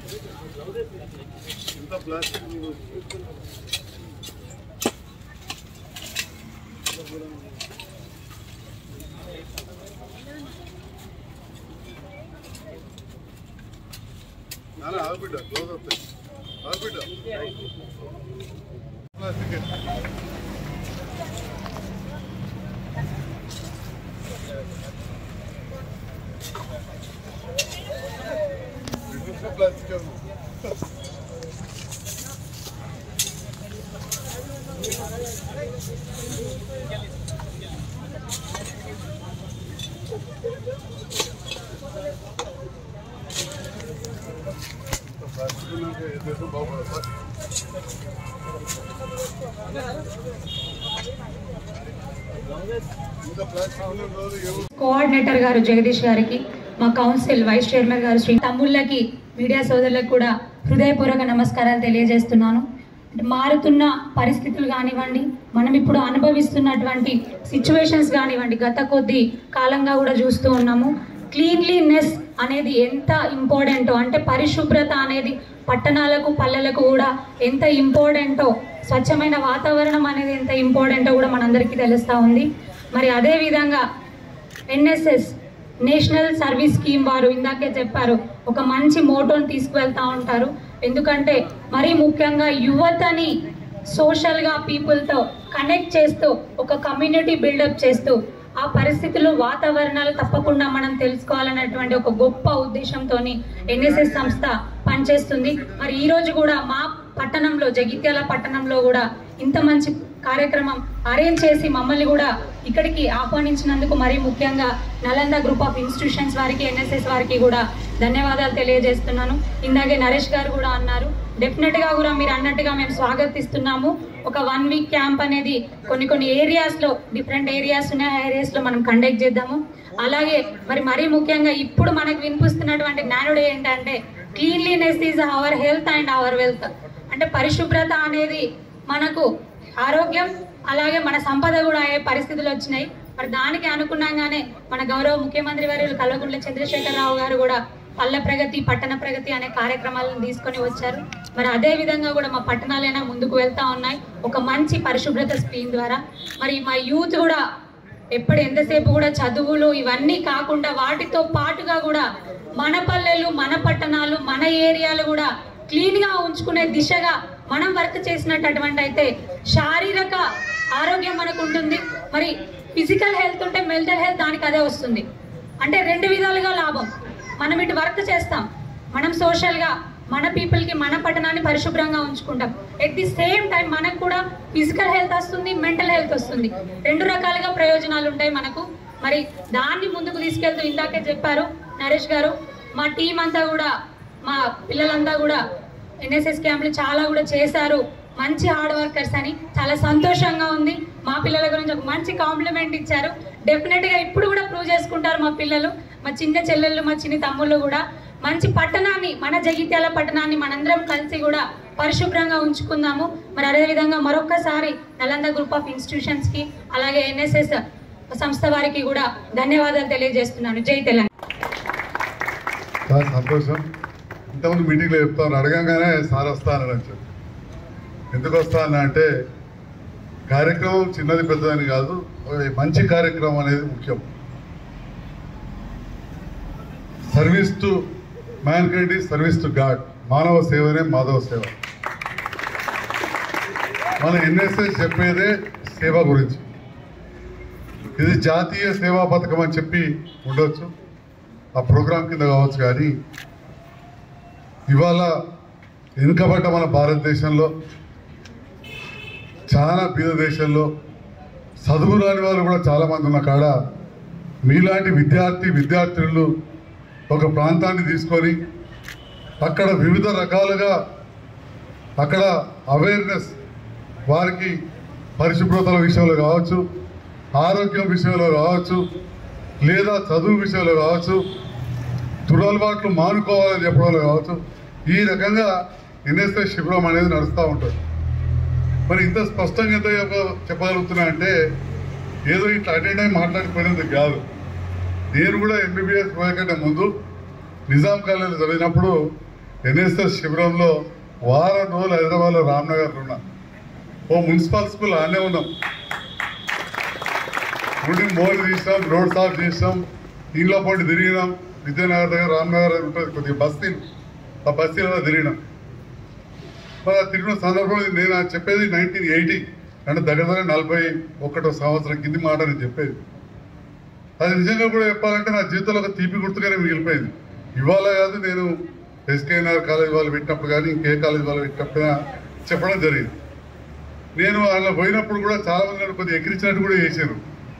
ఇంత ప్లాస్టిక్ నాన్న ఆగుబిడ్డ క్లోజ్ అవుతాయి ఆగుబిడ్డ ప్లాస్టిక్ ప్లాస్టిక్ ప్లాస్టిక్ ఉన్నాక ఏ దేశం బాగుపడదు ఇంకా ప్లాస్టిక్ ఉన్న రోజు ఎవరు కోఆర్డినేటర్ గారు జగదీష్ గారికి మా కౌన్సిల్ వైస్ చైర్మన్ గారు శ్రీ తమ్ముళ్ళకి మీడియా సోదరులకు కూడా హృదయపూర్వక నమస్కారాలు తెలియజేస్తున్నాను అంటే మారుతున్న పరిస్థితులు కానివ్వండి మనం ఇప్పుడు అనుభవిస్తున్నటువంటి సిచ్యువేషన్స్ కానివ్వండి గత కొద్ది కాలంగా కూడా చూస్తూ ఉన్నాము క్లీన్లీనెస్ అనేది ఎంత ఇంపార్టెంటో అంటే పరిశుభ్రత అనేది పట్టణాలకు పల్లెలకు కూడా ఎంత ఇంపార్టెంటో స్వచ్ఛమైన వాతావరణం అనేది ఎంత ఇంపార్టెంటో కూడా మనందరికీ తెలుస్తూ ఉంది మరి అదే విధంగా ఎన్ఎస్ఎస్ నేషనల్ సర్వీస్ స్కీమ్ వారు ఇందాకే చెప్పారు ఒక మంచి మోటోని తీసుకువెళ్తా ఉంటారు ఎందుకంటే మరీ ముఖ్యంగా యువతని సోషల్గా పీపుల్తో కనెక్ట్ చేస్తూ ఒక కమ్యూనిటీ బిల్డప్ చేస్తూ ఆ పరిస్థితులు వాతావరణాలు తప్పకుండా మనం తెలుసుకోవాలనేటువంటి ఒక గొప్ప ఉద్దేశంతో ఎన్ఎస్ఎస్ సంస్థ పనిచేస్తుంది మరి ఈ రోజు కూడా మా పట్టణంలో జగిత్యాల పట్టణంలో కూడా ఇంత మంచి కార్యక్రమం అరేంజ్ చేసి మమ్మల్ని కూడా ఇక్కడికి ఆహ్వానించినందుకు మరీ ముఖ్యంగా నలంద గ్రూప్ ఆఫ్ ఇన్స్టిట్యూషన్స్ వారికి ఎన్ఎస్ఎస్ వారికి కూడా ధన్యవాదాలు తెలియజేస్తున్నాను ఇందాకే నరేష్ గారు కూడా అన్నారు డెఫినెట్ గా కూడా మీరు అన్నట్టుగా మేము స్వాగతిస్తున్నాము ఒక వన్ వీక్ క్యాంప్ అనేది కొన్ని కొన్ని ఏరియాస్ లో డిఫరెంట్ ఏరియాస్ ఉన్నాయి ఆ ఏరియాస్ లో మనం కండక్ట్ చేద్దాము అలాగే మరి మరీ ముఖ్యంగా ఇప్పుడు మనకు వినిపిస్తున్నటువంటి జ్ఞానుడు ఏంటంటే cleanliness is our health and our wealth అంటే పరిశుభ్రత అనేది మనకు ఆరోగ్యం అలాగే మన సంపద కూడా అయ్యే పరిస్థితులు వచ్చినాయి మరి దానికి అనుకున్నాగానే మన గౌరవ ముఖ్యమంత్రి వర్యులు కల్వకుంట్ల చంద్రశేఖరరావు గారు కూడా పల్లె ప్రగతి పట్టణ ప్రగతి అనే కార్యక్రమాలను తీసుకొని వచ్చారు మరి అదే విధంగా కూడా మా పట్టణాలైనా ముందుకు వెళ్తా ఉన్నాయి ఒక మంచి పరిశుభ్రత స్కీమ్ ద్వారా మరి మా యూత్ కూడా ఎప్పుడు ఎంతసేపు కూడా చదువులు ఇవన్నీ కాకుండా వాటితో పాటుగా కూడా మన పల్లెలు మన పట్టణాలు మన ఏరియాలు కూడా క్లీన్ గా ఉంచుకునే దిశగా మనం వర్క్ చేసినటువంటి అయితే శారీరక ఆరోగ్యం మనకు ఉంటుంది మరి ఫిజికల్ హెల్త్ ఉంటే మెంటల్ హెల్త్ దానికి అదే వస్తుంది అంటే రెండు విధాలుగా లాభం మనం ఇటు వర్క్ చేస్తాం మనం social గా మన people కి మన పట్టణాన్ని పరిశుభ్రంగా ఉంచుకుంటాం ఎట్ ది సేమ్ టైం మనకు కూడా ఫిజికల్ హెల్త్ వస్తుంది మెంటల్ హెల్త్ వస్తుంది రెండు రకాలుగా ప్రయోజనాలు ఉంటాయి మనకు మరి దాన్ని ముందుకు తీసుకెళ్తూ ఇందాకే చెప్పారు నరేష్ గారు మా టీం అంతా కూడా మా పిల్లలంతా కూడా ఎన్ఎస్ఎస్ క్యాంపులు చాలా కూడా చేశారు మంచి హార్డ్ వర్కర్స్ అని చాలా సంతోషంగా ఉంది మా పిల్లల గురించి ఒక మంచి కాంప్లిమెంట్ ఇచ్చారు డెఫినెట్ గా ఇప్పుడు కూడా ప్రూవ్ చేసుకుంటారు మా పిల్లలు మా చిన్న చెల్లెళ్ళు మా చిన్న తమ్ముళ్ళు కూడా మంచి పట్టణాన్ని మన జగిత్యాల పట్టణాన్ని మనందరం కలిసి కూడా పరిశుభ్రంగా ఉంచుకుందాము మరి అదే విధంగా మరొక్కసారి నలంద గ్రూప్ ఆఫ్ ఇన్స్టిట్యూషన్స్ కి అలాగే ఎన్ఎస్ఎస్ సంస్థ వారికి కూడా ధన్యవాదాలు తెలియజేస్తున్నాను జై తెలంగాణ చాలా సంతోషం ఇంతకుముందు మీటింగ్లో చెప్తాను అడగంగానే సార్ వస్తానని చెప్పి ఎందుకు వస్తాను అంటే కార్యక్రమం చిన్నది పెద్దదని కాదు ఒక మంచి కార్యక్రమం అనేది ముఖ్యం service to mankind service to God మానవ సేవనే మాధవ సేవ మన ఎన్ఎస్ఎస్ చెప్పేదే సేవ గురించి ఇది జాతీయ సేవా పథకం అని చెప్పి ఉండొచ్చు ఆ ప్రోగ్రాం కింద కావచ్చు కానీ ఇవాళ వెనుకబడ్డ మన భారతదేశంలో చాలా బీద దేశంలో చదువు రాని వాళ్ళు కూడా చాలామంది ఉన్న కాడ మీలాంటి విద్యార్థి విద్యార్థులు ఒక ప్రాంతాన్ని తీసుకొని అక్కడ వివిధ రకాలుగా అక్కడ అవేర్నెస్ వారికి పరిశుభ్రతల విషయంలో కావచ్చు ఆరోగ్యం విషయంలో కావచ్చు లేదా చదువు విషయంలో కావచ్చు దురలవాట్లు మానుకోవాలని చెప్పడంలో కావచ్చు ఈ రకంగా ఎన్ఎస్ఎస్ శిబిరం అనేది నడుస్తూ ఉంటుంది మరి ఇంత స్పష్టంగా ఎంత చెప్ప- చెప్పగలుగుతున్నా అంటే ఏదో ఇట్లా అటెండ్ అయి మాట్లాడిపోయినందుకు కాదు నేను కూడా ఎంబీబీఎస్ పోయేకంటే ముందు నిజాం కాలేజీలో చదివినప్పుడు ఎన్ఎస్ఎస్ శిబిరంలో వారం రోజులు హైదరాబాద్లో రామ్నగర్లో ఉన్నా ఓ మున్సిపల్ స్కూల్ ఆనే ఉన్నాం గుడి మోర్ తీసాం రోడ్ సాఫ్ చేసాం ఇంట్లో పాటు తిరిగినాం విద్యానగర్ దగ్గర రామ్నగర్ అని ఉంటుంది కొద్దిగా బస్తీలు ఆ బస్తీలలో తిరిగినాం మరి ఆ తిరిగిన సందర్భంలో నేను ఆ చెప్పేది నైన్టీన్ ఎయిటీ అంటే దగ్గర దగ్గర నలభై ఒకటో సంవత్సరం కింది మాట నేను చెప్పేది అది నిజంగా కూడా చెప్పాలంటే నా జీవితంలో ఒక తీపి గుర్తుగానే మిగిలిపోయింది ఇవాళ కాదు నేను ఎస్కేఎన్ఆర్ కాలేజ్ వాళ్ళు పెట్టినప్పుడు కానీ ఇంకే కాలేజ్ వాళ్ళు పెట్టినప్పుడు చెప్పడం జరిగింది నేను వాళ్ళ పోయినప్పుడు కూడా చాలా మంది నన్ను కొద్దిగా ఎక్కిరించినట్టు కూడా చేశారు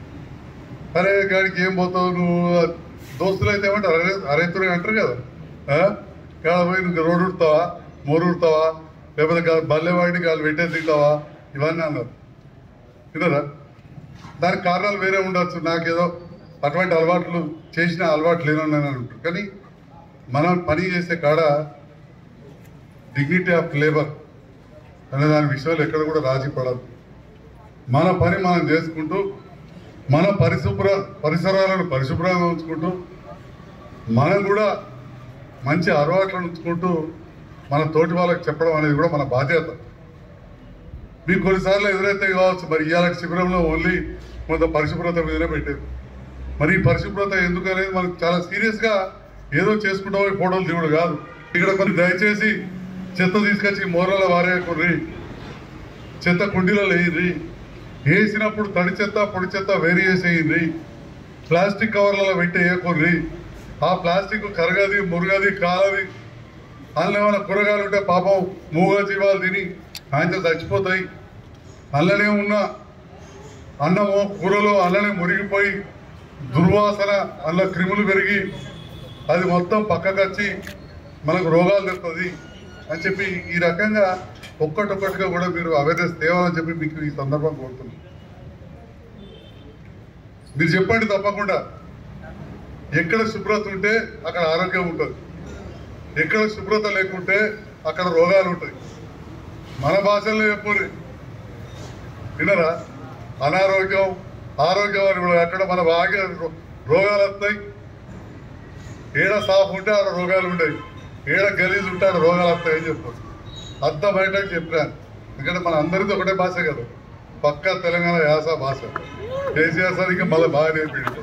అరే గాడికి ఏం పోతావు నువ్వు దోస్తులు అయితే ఏమంటారు అరే అరైతురే అంటారు కదా ఆ? కాడ పోయి నువ్వు రోడ్డు ఉడతావా మోరు ఉడతావా లేకపోతే గా- బల్లెవాడిని కాళ్ళు పెట్టేసి తింటావా ఇవన్నీ అన్నారు విన్నారా దానికి కారణాలు వేరే ఉండొచ్చు నాకేదో అటువంటి అలవాట్లు చేసిన అలవాట్లు లేనని అంటారు కానీ మనం పని చేసే కాడ డిగ్నిటీ ఆఫ్ లేబర్ అనే దాని విషయంలో ఎక్కడ కూడా రాజీ పడదు మన పని మనం చేసుకుంటూ మన పరిశుభ్ర పరిసరాలను పరిశుభ్రంగా ఉంచుకుంటూ మనం కూడా మంచి అలవాట్లను ఉంచుకుంటూ మన తోటి వాళ్ళకి చెప్పడం అనేది కూడా మన బాధ్యత మీకు కొన్నిసార్లు ఎదురైతే కావచ్చు మరి ఇవాళ శిబిరంలో ఓన్లీ కొంత పరిశుభ్రత మీదనే పెట్టేది మరి ఈ పరిశుభ్రత ఎందుకు అనేది మనకు చాలా సీరియస్గా ఏదో చేసుకుంటామో ఈ ఫోటోలు దిగుడు కాదు ఇక్కడ కొన్ని దయచేసి చెత్త తీసుకొచ్చి మోరల వారేయకుర్రి చెత్త కుండీలలో వేయండి వేసినప్పుడు తడి చెత్త పొడి చెత్త వేరు చేసేయండి ప్లాస్టిక్ కవర్లలో పెట్టి వేయకుర్రి ఆ ప్లాస్టిక్ కరగది మురగది కాలది అందులో ఏమైనా కూరగాయలు ఉంటే పాపం మూగ జీవాలు తిని ఆయనతో చచ్చిపోతాయి అందులోనే ఉన్న అన్నము కూరలు అందులోనే మురిగిపోయి దుర్వాసన అందులో క్రిములు పెరిగి అది మొత్తం పక్కకు వచ్చి మనకు రోగాలు తెస్తుంది అని చెప్పి ఈ రకంగా ఒక్కటొక్కటిగా కూడా మీరు అవేర్నెస్ తేవాలని చెప్పి మీకు ఈ సందర్భం కోరుతున్నాను మీరు చెప్పండి తప్పకుండా ఎక్కడ శుభ్రత ఉంటే అక్కడ ఆరోగ్యం ఉంటుంది ఎక్కడ శుభ్రత లేకుంటే అక్కడ రోగాలు ఉంటాయి మన భాషల్లో చెప్పండి వినరా అనారోగ్యం ఆరోగ్యం అని కూడా అక్కడ మన బాగా రో- రోగాలు వస్తాయి ఏడ సాఫ్ ఉంటే ఆడ రోగాలు ఉండవు ఏడ గలీజ్ ఉంటే ఆడ రోగాలు వస్తాయని చెప్పారు అర్థ బయటకు చెప్పాను ఎందుకంటే మన అందరిది ఒకటే భాష కదా పక్క తెలంగాణ యాస భాష కేసీఆర్ సార్ ఇంకా మళ్ళీ బాగా నేర్పించారు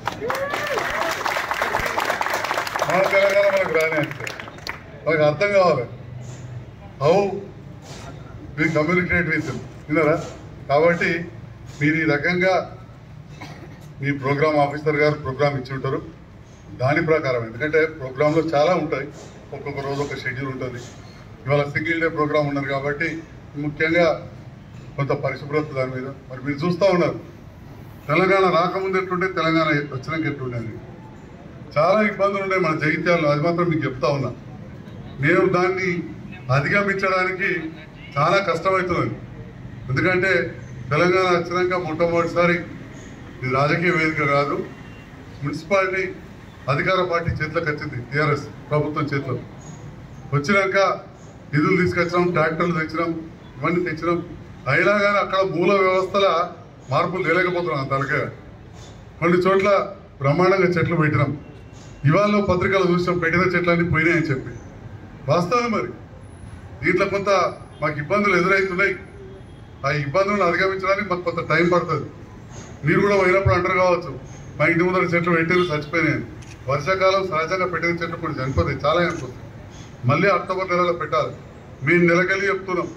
మన తెలంగాణ మనకు రానే అంటే మనకు అర్థం కావాలి హౌ వి కమ్యూనికేట్ విత్ విన్నారా కాబట్టి మీరు ఈ రకంగా మీ ప్రోగ్రామ్ ఆఫీసర్ గారు ప్రోగ్రామ్ ఇచ్చి ఉంటారు దాని ప్రకారం ఎందుకంటే ప్రోగ్రాంలో చాలా ఉంటాయి ఒక్కొక్క రోజు ఒక షెడ్యూల్ ఉంటుంది ఇవాళ సింగిల్ డే ప్రోగ్రామ్ ఉన్నారు కాబట్టి ముఖ్యంగా కొంత పరిశుభ్రత దాని మీద మరి మీరు చూస్తూ ఉన్నారు తెలంగాణ రాకముందు ఎట్లుంటే తెలంగాణ వచ్చినాక ఎట్లుండేది చాలా ఇబ్బందులు ఉన్నాయి మన జగిత్యాలలో అది మాత్రం మీకు చెప్తా ఉన్నా నేను దాన్ని అధిగమించడానికి చాలా కష్టమవుతుంది ఎందుకంటే తెలంగాణ వచ్చినాక మొట్టమొదటిసారి ఇది రాజకీయ వేదిక కాదు మున్సిపాలిటీ అధికార పార్టీ చేతిలోకి వచ్చింది టీఆర్ఎస్ ప్రభుత్వం చేతిలో వచ్చినాక నిధులు తీసుకొచ్చినాం ట్రాక్టర్లు తెచ్చినాం ఇవన్నీ తెచ్చినాం అయినా కానీ అక్కడ మూల వ్యవస్థల మార్పులు తేలేకపోతున్నాం అంత తలకే కొన్ని చోట్ల బ్రహ్మాండంగా చెట్లు పెట్టినాం ఇవాళ పత్రికలు చూసాం పెట్టిన చెట్లన్నీ పోయినాయని చెప్పి వాస్తవం మరి దీంట్లో కొంత మాకు ఇబ్బందులు ఎదురవుతున్నాయి ఆ ఇబ్బందులను అధిగమించడానికి మాకు కొంత టైం పడుతుంది మీరు కూడా పోయినప్పుడు అంటారు కావచ్చు మా ఇంటి ముందర చెట్లు పెట్టారు చచ్చిపోయినాయి వర్షాకాలం సహజంగా పెట్టిన చెట్లు కొన్ని చనిపోతాయి చాలా చనిపోతాయి మళ్ళీ అక్టోబర్ నెలలో పెట్టాలి మేము నెలకెళ్ళి చెప్తున్నాం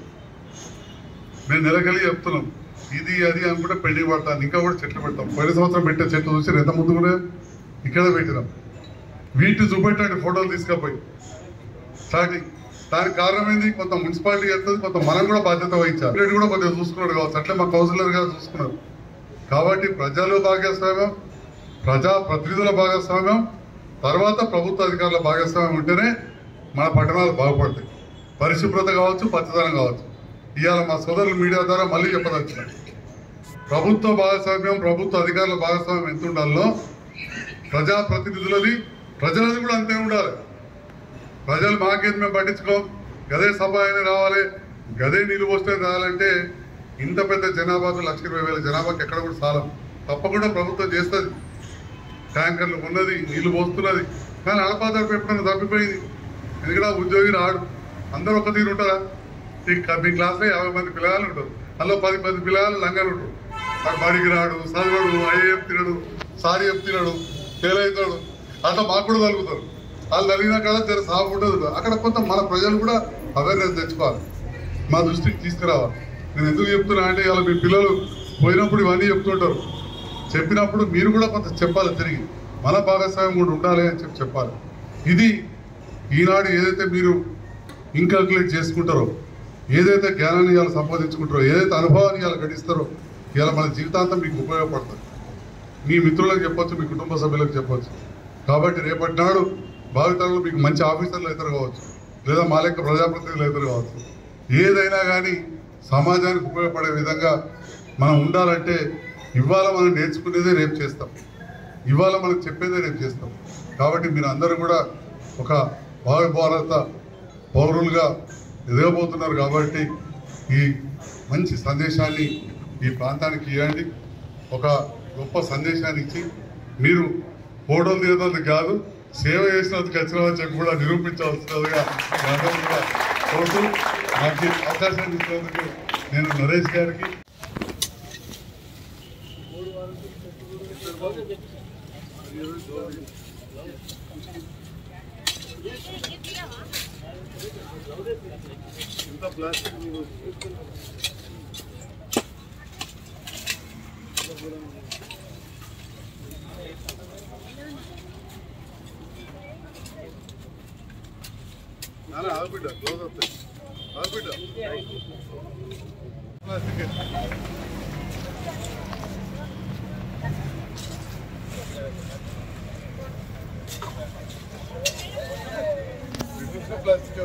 మేము నెలకెళ్ళి చెప్తున్నాం ఇది అది అనుకుంటే పెండింగ్ పడతాను ఇంకా కూడా చెట్లు పెడతాం పోయిన సంవత్సరం పెట్టే చెట్లు చూసి ఎంత ముందు కూడా ఇక్కడే పెట్టినాం వీటిని చూపెట్టండి ఫోటోలు తీసుకపోయి స్టార్టింగ్ దానికి కారణం ఏంది కొంత మున్సిపాలిటీ చేస్తుంది కొంత మనం కూడా బాధ్యత వహించాలి వీళ్ళు కూడా కొద్దిగా చూసుకున్నాడు కావచ్చు అట్లే మా కౌన్సిలర్ గారు చూసుకున్నారు కాబట్టి ప్రజలు భాగస్వామ్యం ప్రజా ప్రతినిధుల భాగస్వామ్యం తర్వాత ప్రభుత్వ అధికారుల భాగస్వామ్యం ఉంటేనే మన పట్టణాలు బాగుపడతాయి పరిశుభ్రత కావచ్చు పచ్చదనం కావచ్చు ఇవాళ మా సోదరులు మీడియా ద్వారా మళ్ళీ చెప్పదలుచున్నాను ప్రభుత్వ భాగస్వామ్యం ప్రభుత్వ అధికారుల భాగస్వామ్యం ఎంత ఉండాలో ప్రజా ప్రతినిధులది ప్రజలది కూడా అంతే ఉండాలి ప్రజలు మాకేది మేము పట్టించుకోం గదే సభ అయినా రావాలి గదే నీళ్ళు పోస్తే రావాలంటే ఇంత పెద్ద జనాభాకు లక్ష ఇరవై వేల జనాభాకి ఎక్కడ కూడా సాలం తప్పకుండా ప్రభుత్వం చేస్తుంది ట్యాంకర్లు ఉన్నది నీళ్లు పోస్తున్నది కానీ అడపాదడపు ఎప్పుడైనా తప్పిపోయింది ఎందుకంటే ఆ ఉద్యోగి రాడు అందరూ ఒక తీరు ఉంటారా ఈ క- మీ క్లాస్లో యాభై మంది పిల్లలు ఉంటారు అందులో పది పది పిల్లలు లంగాలు ఉంటారు వాడు బడికి రాడు చదవడు ఐఏఎం తినడు సారీ ఎఫ్ తినడు ఫెయిల్ అవుతాడు అట్లా మాకు కూడా తలుగుతారు వాళ్ళు తగిన కాడ జర సాగు ఉండదు అక్కడ కొంత మన ప్రజలు కూడా అవేర్నెస్ తెచ్చుకోవాలి మా దృష్టికి తీసుకురావాలి నేను ఎందుకు చెప్తున్నా అంటే ఇవాళ మీ పిల్లలు పోయినప్పుడు ఇవన్నీ చెప్తుంటారు చెప్పినప్పుడు మీరు కూడా కొంత చెప్పాలి తిరిగి మన భాగస్వామ్యం కూడా ఉండాలి అని చెప్పి చెప్పాలి ఇది ఈనాడు ఏదైతే మీరు ఇన్కాల్కులేట్ చేసుకుంటారో ఏదైతే జ్ఞానాన్ని ఇవాళ సంపాదించుకుంటారో ఏదైతే అనుభవాన్ని ఇవాళ గడిస్తారో ఇవాళ మన జీవితాంతం మీకు ఉపయోగపడుతుంది మీ మిత్రులకు చెప్పొచ్చు మీ కుటుంబ సభ్యులకు చెప్పొచ్చు కాబట్టి రేపటి నాడు భావితరంలో మీకు మంచి ఆఫీసర్లు అవుతారు కావచ్చు లేదా మా లెక్క ప్రజాప్రతినిధులు అవుతారు కావచ్చు ఏదైనా కానీ సమాజానికి ఉపయోగపడే విధంగా మనం ఉండాలంటే ఇవాళ మనం నేర్చుకునేదే రేపు చేస్తాం ఇవాళ మనం చెప్పేదే రేపు చేస్తాం కాబట్టి మీరు అందరూ కూడా ఒక భావి భారత పౌరులుగా ఎదగబోతున్నారు కాబట్టి ఈ మంచి సందేశాన్ని ఈ ప్రాంతానికి ఇవ్వండి ఒక గొప్ప సందేశాన్ని ఇచ్చి మీరు ఫోటోలు తీయడానికి కాదు సేవ చేసినందుకు ఖచ్చితంగా చెప్పి కూడా నిరూపించవలసినదిగా మీ అందరూ కూడా కోరుతూ నాకు ఈ అవకాశాన్ని ఇచ్చినందుకు నేను నరేష్ గారికి ఇంత ప్లాస్టిక్ మీరు నాన్న ఆగుబిడ్డ క్లోజ్ అవుతాయి ఆగుబిడ్డ ప్లాస్టిక్ ప్లాస్టిక్